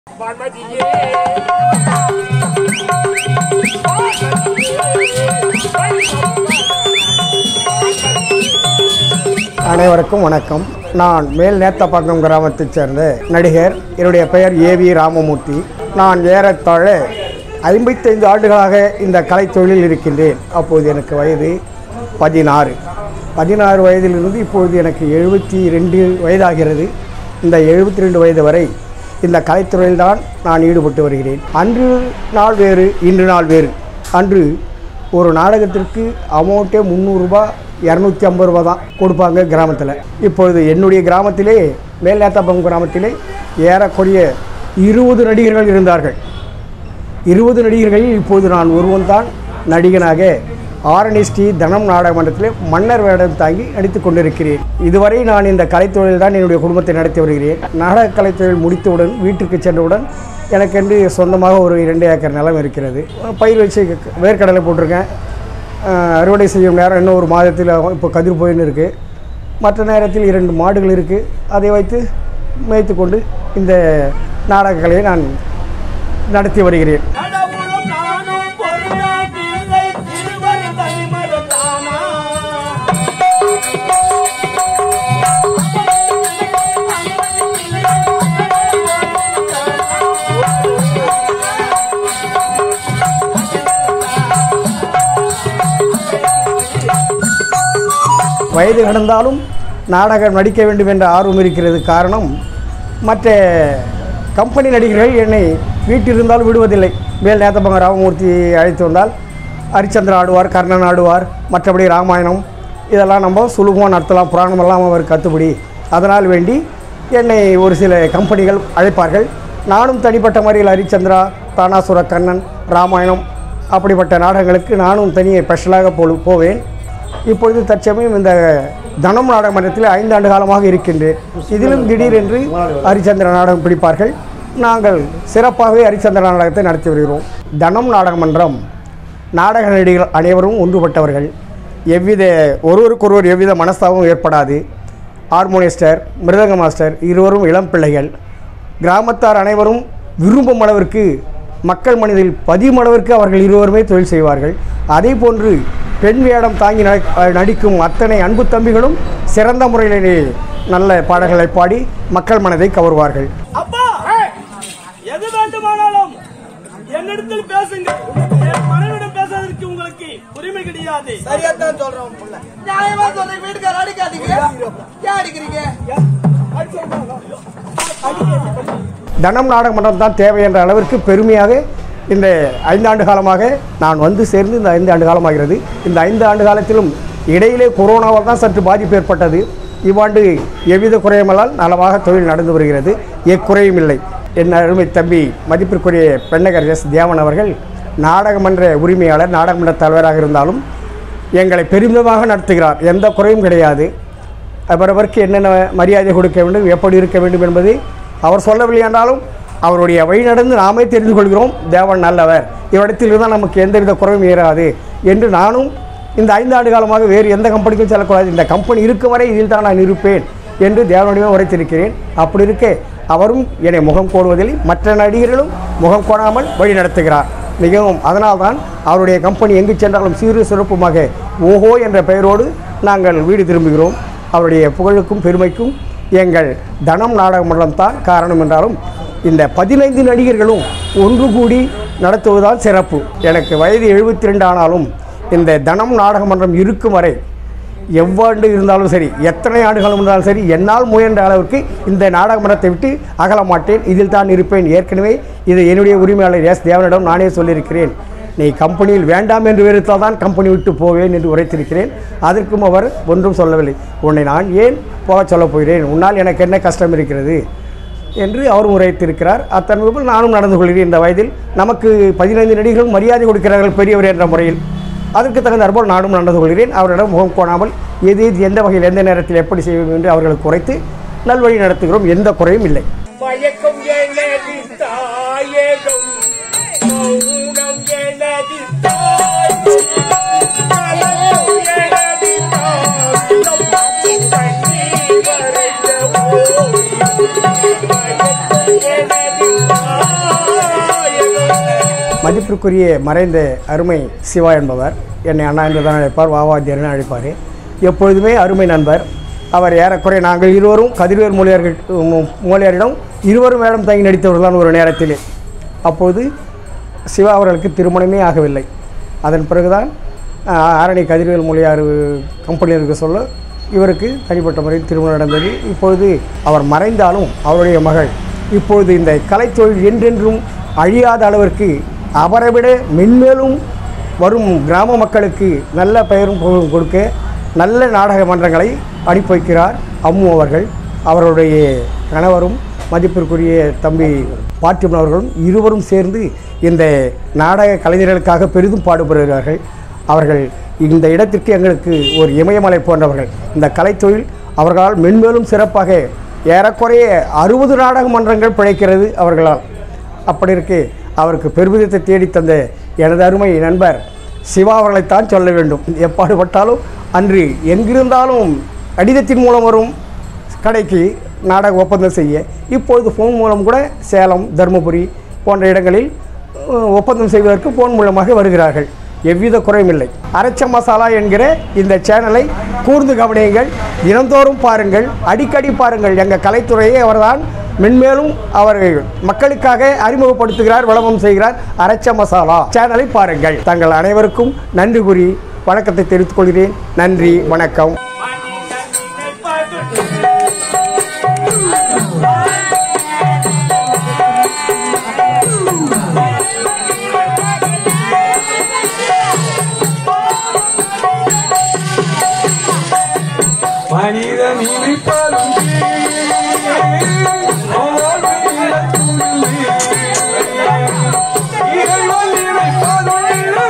வான்மதியே அனைவருக்கும் வணக்கம் நான் மேல் நேத்தப்பாக்கம் கிராமத்தைச் சேர்ந்த நடிகர் என்னுடைய பெயர் ஏவி ராமமூர்த்தி நான் ஏறத்தாழ ஐம்பத்தைந்து ஆண்டுகளாக இந்த கலைத்தொழிலில் இருக்கின்றேன் அப்போது எனக்கு வயது பதினாறு பதினாறு வயதிலிருந்து இப்பொழுது எனக்கு எழுபத்தி ரெண்டு வயதாகிறது இந்த எழுபத்தி ரெண்டு வயது வரை இந்த கலைத்துறையில் தான் நான் ஈடுபட்டு வருகிறேன் அன்று நாள் வேறு இன்று நாள் வேறு அன்று ஒரு நாடகத்திற்கு அமௌண்ட்டே முந்நூறுரூபா இரநூத்தி ஐம்பது ரூபா தான் கொடுப்பாங்க கிராமத்தில் இப்பொழுது என்னுடைய கிராமத்திலே மேல்நேத்தாப்பம் கிராமத்திலே ஏறக்குறைய இருபது நடிகர்கள் இருந்தார்கள் இருபது நடிகர்களில் இப்போது நான் ஒருவன் தான் நடிகனாக ஆர்என்எஸ்டி தனம் நாடக மன்றத்திலே மன்னர் வேடம் தாங்கி நடித்துக் கொண்டிருக்கிறேன் இதுவரை நான் இந்த கலைத்தொழில் தான் என்னுடைய குடும்பத்தை நடத்தி வருகிறேன் நாடக கலைத்தொழில் முடித்தவுடன் வீட்டிற்கு சென்றவுடன் எனக்கென்று சொந்தமாக ஒரு இரண்டு ஏக்கர் நிலம் இருக்கிறது பயிர் வச்சு வேர்க்கடலை போட்டிருக்கேன் அஹ், அறுவடை செய்யும் நேரம் இன்னும் ஒரு மாதத்தில் இப்போ கதிர் போயின்னு இருக்குது மற்ற நேரத்தில் இரண்டு மாடுகள் இருக்குது அதை வைத்து மேய்த்து கொண்டு இந்த நாடகங்களை நான் நடத்தி வருகிறேன் கடவுளும் நானும் பொருளாதில்லை இருவர் தனிமரம் தானா வயது கடந்தாலும் நாடகம் நடிக்க வேண்டும் என்ற ஆர்வம் இருக்கிறது காரணம் மற்ற கம்பெனி நடிகர்கள் என்னை வீட்டில் இருந்தாலும் விடுவதில்லை மேல் நேத்தப்பங்க ராமமூர்த்தி அழைத்து வந்தால் ஹரிச்சந்திரன் ஆடுவார் கர்ணன் ஆடுவார் மற்றபடி ராமாயணம் இதெல்லாம் நம்ம சுலபமாக நடத்தலாம் புராணமெல்லாம் அவர் கற்றுப்படி அதனால் வேண்டி என்னை ஒரு சில கம்பெனிகள் அழைப்பார்கள் நானும் தனிப்பட்ட முறையில் ஹரிச்சந்திரா தானாசுர கண்ணன் ராமாயணம் அப்படிப்பட்ட நாடகங்களுக்கு நானும் தனியே ஸ்பெஷலாக போ போவேன் இப்பொழுது தற்சமயம் இந்த தனம் நாடக மன்றத்தில் ஐந்து ஆண்டு காலமாக இருக்கின்றேன் இதிலும் திடீரென்று ஹரிச்சந்திர நாடகம் பிடிப்பார்கள் நாங்கள் சிறப்பாகவே ஹரிச்சந்திர நாடகத்தை நடத்தி வருகிறோம் தனம் நாடக மன்றம் நாடக நடிகர்கள் அனைவரும் ஒன்றுபட்டவர்கள் எவ்வித ஒருவருக்கொருவர் எவ்வித மனஸ்தாபமும் ஏற்படாது ஹார்மோனிஸ்டர் மிருதங்க மாஸ்டர் இருவரும் இளம் பிள்ளைகள் கிராமத்தார் அனைவரும் விரும்பும் அளவிற்கு மக்கள் மனதில் பதியும் அளவிற்கு அவர்கள் இருவருமே தொழில் செய்வார்கள் அதே போன்று பெண் வேடம் தாங்கி நடி- நடிக்கும் அத்தனை அன்பு தம்பிகளும் சிறந்த முறையிலே நல்ல பாடல்களை பாடி மக்கள் மனதை கவர்வார்கள் அப்பா எது வேண்டுமானாலும் என்னிடத்தில் பேசுங்க என் மனைவிடம் பேசுவதற்கு உங்களுக்கு உரிமை கிடையாது சரியாத்தான் சொல்றேன் உன் புள்ள. நியாயமா சொல்றேன் வீட்டுக்கார அடிக்காதீங்க ஏன் அடிக்கிறீங்க தனம் நாடக மன்றம் தான் தேவை என்ற அளவிற்கு பெருமையாக இந்த ஐந்தாண்டு காலமாக நான் வந்து சேர்ந்து இந்த ஐந்து ஆண்டு காலமாகிறது இந்த ஐந்து ஆண்டு காலத்திலும் இடையிலே கொரோனாவால் தான் சற்று பாதிப்பு ஏற்பட்டது இவ்வாண்டு எவ்வித குறையுமல்லால் நலமாக தொழில் நடந்து வருகிறது எக்குறையும் இல்லை என் அருமை தம்பி மதிப்பிற்குரிய பெண்ணகர் எஸ் தேவன் அவர்கள் நாடகமன்ற உரிமையாளர் நாடகமன்ற தலைவராக இருந்தாலும் எங்களை பெருமிதமாக நடத்துகிறார் எந்த குறையும் கிடையாது அவரவருக்கு என்னென்ன மரியாதை கொடுக்க வேண்டும் எப்படி இருக்க வேண்டும் என்பதை அவர் சொல்லவில்லை என்றாலும் அவருடைய வழி நடந்து நாமே தெரிந்து கொள்கிறோம் தேவன் நல்லவர் இவ்விடத்தில் இருந்தால் நமக்கு எந்தவித குறையும் ஏறாது என்று நானும் இந்த ஐந்து ஆண்டு காலமாக வேறு எந்த கம்பெனிக்கும் செல்லக்கூடாது இந்த கம்பெனி இருக்கும் வரை இதில் தான் நான் இருப்பேன் என்று தேவனுடைய உரைத்திருக்கிறேன் அப்படி இருக்க அவரும் என்னை முகம் கோடுவதில் மற்ற நடிகர்களும் முகம் கோடாமல் வழி நடத்துகிறார் மிகவும் அதனால்தான் அவருடைய கம்பெனி எங்கு சென்றாலும் சீரு சிறப்புமாக ஓஹோ என்ற பெயரோடு நாங்கள் வீடு திரும்புகிறோம் அவருடைய புகழுக்கும் பெருமைக்கும் எங்கள் தனம் நாடக மன்றம் தான் காரணம் என்றாலும் இந்த பதினைந்து நடிகர்களும் ஒன்று கூடி நடத்துவதுதான் சிறப்பு எனக்கு வயது எழுபத்தி ரெண்டு ஆனாலும் இந்த தனம் நாடக மன்றம் இருக்கும் வரை எவ்வாண்டு இருந்தாலும் சரி எத்தனை ஆண்டுகள் இருந்தாலும் சரி என்னால் முயன்ற அளவுக்கு இந்த நாடக மன்றத்தை விட்டு அகல மாட்டேன் இதில் தான் இருப்பேன் ஏற்கனவே இது என்னுடைய உரிமையாளர் எஸ் தேவனிடம் நானே சொல்லியிருக்கிறேன் நீ கம்பெனியில் வேண்டாம் என்று வெறுத்தால் தான் கம்பெனி விட்டு போவேன் என்று உரைத்திருக்கிறேன் அதற்கும் அவர் ஒன்றும் சொல்லவில்லை உன்னை நான் ஏன் போகச் சொல்லப் போகிறேன் உன்னால் எனக்கு என்ன கஷ்டம் இருக்கிறது என்று அவரும் உரைத்திருக்கிறார் அத்தன் போல் நானும் நடந்து கொள்கிறேன் இந்த வயதில் நமக்கு பதினைந்து நடிகர்களும் மரியாதை கொடுக்கிறார்கள் பெரியவர் என்ற முறையில் அதற்கு தகுந்தாற்போல் நானும் நடந்து கொள்கிறேன் அவரிடம் முகம் கோணாமல் எது எது எந்த வகையில் எந்த நேரத்தில் எப்படி செய்ய வேண்டும் என்று அவர்களுக்கு குறைத்து நல்வழி நடத்துகிறோம் எந்த குறையும் இல்லை மயக்கம் எனது தாயகம் மௌனம் எனது தாய் மயக்கம் எனது தாயகம் கண்ணீர் வரைந்த ஓவியம் மயக்கம் எனது தாய் மதிப்பிற்குரிய மறைந்த அருமை சிவா என்பவர் என்னை அண்ணா என்று தான் அழைப்பார் வாவாத்தியர்னு அழைப்பார் எப்பொழுதுமே அருமை நண்பர் அவர் ஏறக்குறைய நாங்கள் இருவரும் கதிர்வேல் மூலியார்கள் மூலியாரிடம் இருவரும் வேடம் தங்கி நடித்தவர்கள் தான் ஒரு நேரத்திலே அப்போது சிவா அவர்களுக்கு திருமணமே ஆகவில்லை அதன் பிறகுதான் ஆஹ், ஆரணி கதிர்வேல் மொழியார் கம்பெனியிற்கு சொல்ல இவருக்கு தனிப்பட்ட முறையில் திருமணம் நடந்தது இப்பொழுது அவர் மறைந்தாலும் அவருடைய மகள் இப்பொழுது இந்த கலைத்தொழில் என்றென்றும் அழியாத அளவிற்கு அவரை விட மென்மேலும் வரும் கிராம மக்களுக்கு நல்ல பெயரும் புகழும் கொடுக்க நல்ல நாடக மன்றங்களை அனுப்பி வைக்கிறார் அம்மு அவர்கள் அவருடைய கணவரும் மதிப்பிற்குரிய தம்பி பார்த்திபன் அவர்களும் இருவரும் சேர்ந்து இந்த நாடக கலைஞர்களுக்காக பெரிதும் பாடுபடுகிறார்கள் அவர்கள் இந்த இடத்திற்கு எங்களுக்கு ஒரு இமயமலை போன்றவர்கள் இந்த கலைத்தொழில் அவர்களால் மென்மேலும் சிறப்பாக ஏறக்குறைய அறுபது நாடக மன்றங்கள் பிழைக்கிறது அவர்களால் அப்படி இருக்கு அவருக்கு பெருமிதத்தை தேடி தந்த எனது அருமை நண்பர் சிவா அவர்களைத்தான் சொல்ல வேண்டும் எப்பாடுபட்டாலும் அன்று எங்கிருந்தாலும் கடிதத்தின் மூலம் வரும் கடைக்கு நாடக ஒப்பந்தம் செய்ய இப்பொழுது ஃபோன் மூலம் கூட சேலம் தருமபுரி போன்ற இடங்களில் அஹ், ஒப்பந்தம் செய்வதற்கு ஃபோன் மூலமாக வருகிறார்கள் எவ்வித குறையும் இல்லை அரைச்ச மசாலா என்கிற இந்த சேனலை கூர்ந்து கவனியுங்கள் தினந்தோறும் பாருங்கள் அடிக்கடி பாருங்கள் எங்கள் கலைத்துறையை அவர்தான் மென்மேலும் அவர் மக்களுக்காக அறிமுகப்படுத்துகிறார் விளம்பரம் செய்கிறார் அரைச்ச மசாலா சேனலை பாருங்கள் தங்கள் அனைவருக்கும் நன்றி கூறி வணக்கத்தை தெரிவித்துக் கொள்கிறேன் நன்றி வணக்கம் மனிதன் இனிப்பதும் இறைவன் இணைப்பதும்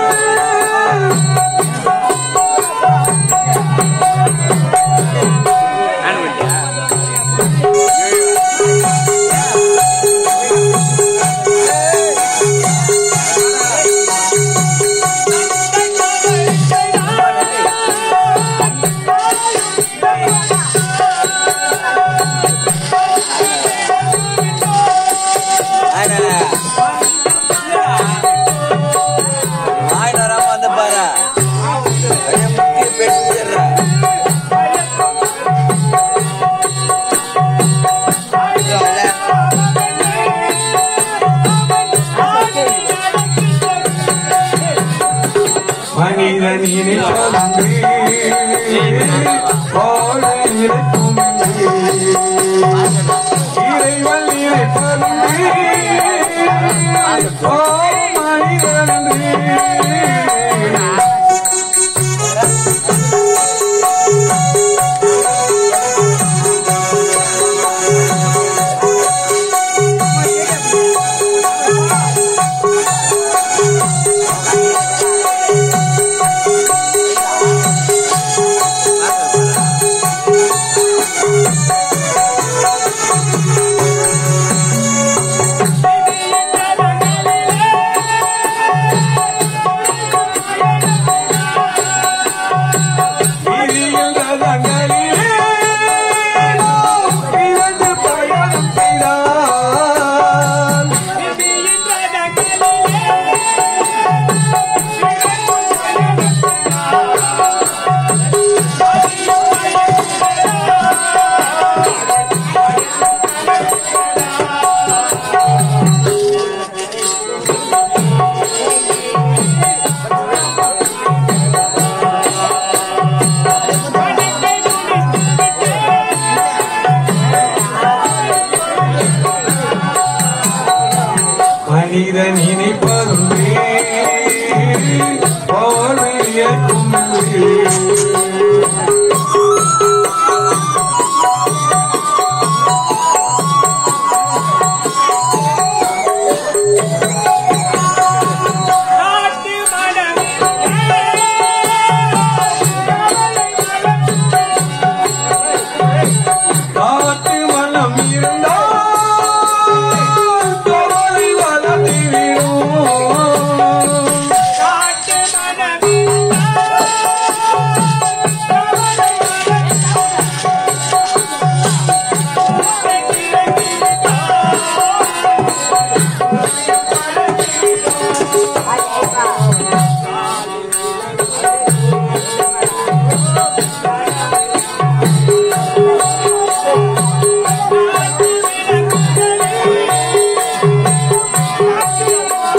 வந்து பாரு அப்படியே முக்கிய பெற்று மனிதன் இனிப்பதும் கோடை இறைக்கும் இறைவன் இணைப்பதும் ஓ மனிதன் விதியில் ரதங்களிலே நாம் இரண்டு பயணம் செய்தால் மனிதன் இணைப்பதுண்டே போர்வையற்கும் காட்டு மனம் இருந்தால் தோலை வளர்த்திடும்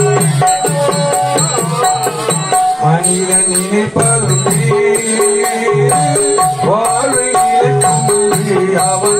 மனிதன் நினைப்பதும் வாழ்வில் இலக்கும் அவன்